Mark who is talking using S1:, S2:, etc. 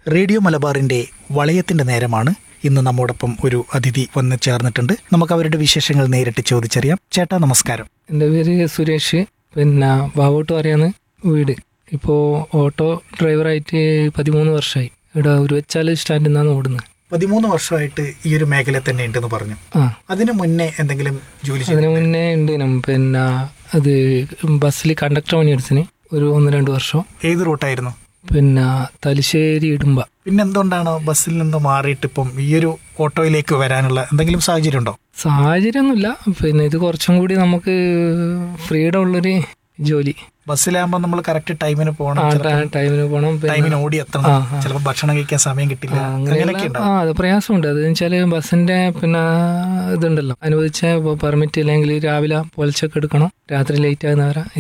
S1: Radio മലബാറിന്റെ വളയത്തിന്റെ നേരമാണ് ഇന്ന് നമ്മോടൊപ്പം ഒരു അതിഥി വന്ന് ചേർന്നിട്ടുണ്ട് നമുക്ക് അവരുടെ വിശേഷങ്ങൾ നേരിട്ട് ചോദിച്ചറിയാം ചേട്ടാ നമസ്കാരം
S2: എൻ്റെ പേര് സുരേഷ് പിന്നെ ബാവോട്ട് പറയാന്ന് വീട് ഇപ്പോൾ ഓട്ടോ ഡ്രൈവറായിട്ട് പതിമൂന്ന് വർഷമായി ഇവിടെ ഒരു വെച്ചാൽ സ്റ്റാൻഡിൽ നിന്നാണ് ഓടുന്നത്
S1: പതിമൂന്ന് വർഷമായിട്ട് ഈ ഒരു മേഖല തന്നെ ഉണ്ടെന്ന് പറഞ്ഞു
S2: ആ
S1: അതിനു മുന്നേ എന്തെങ്കിലും ജോലി ചെയ്തു
S2: അതിന് മുന്നേ ഉണ്ട് നം പിന്നെ അത് ബസ്സിൽ കണ്ടക്ടർ പണിയെടുത്തിന് ഒരു ഒന്ന് രണ്ട് വർഷം
S1: ഏത് റൂട്ടായിരുന്നു
S2: പിന്നെ തലശ്ശേരി ഇടുമ്പ
S1: പിന്നെ എന്തുകൊണ്ടാണ് ബസ്സിൽ നിന്ന് മാറിയിട്ട് ഇപ്പം ഈ ഒരു ഓട്ടോയിലേക്ക് വരാനുള്ള എന്തെങ്കിലും സാഹചര്യം ഉണ്ടോ
S2: സാഹചര്യമൊന്നുമില്ല പിന്നെ ഇത് കുറച്ചും കൂടി നമുക്ക് ഫ്രീഡം ഉള്ളൊരു ജോലി
S1: ബസ്സിലാകുമ്പോൾ നമ്മൾ കറക്റ്റ് ടൈമിന് പോകണം
S2: ആ
S1: ചിലപ്പോൾ
S2: ടൈ- ടൈമിന് പോകണം പിന്നെ
S1: ടൈമിന് ഓടി എത്തണം
S2: ആ, ആ.
S1: ചിലപ്പോൾ ഭക്ഷണം കഴിക്കാൻ സമയം കിട്ടില്ല
S2: ആ, അങ്ങനെയുള്ള
S1: അങ്ങനെയൊക്കെ ഉണ്ടാവും
S2: ആ അത് പ്രയാസമുണ്ട് അത് വെച്ചാല് ബസ്സിന്റെ പിന്നെ ഇതുണ്ടല്ലോ അനുവദിച്ച പെർമിറ്റ് ഇല്ലെങ്കിൽ രാവിലെ പൊലച്ചൊക്കെ എടുക്കണം രാത്രി ലേറ്റ് ആകുന്നവരെ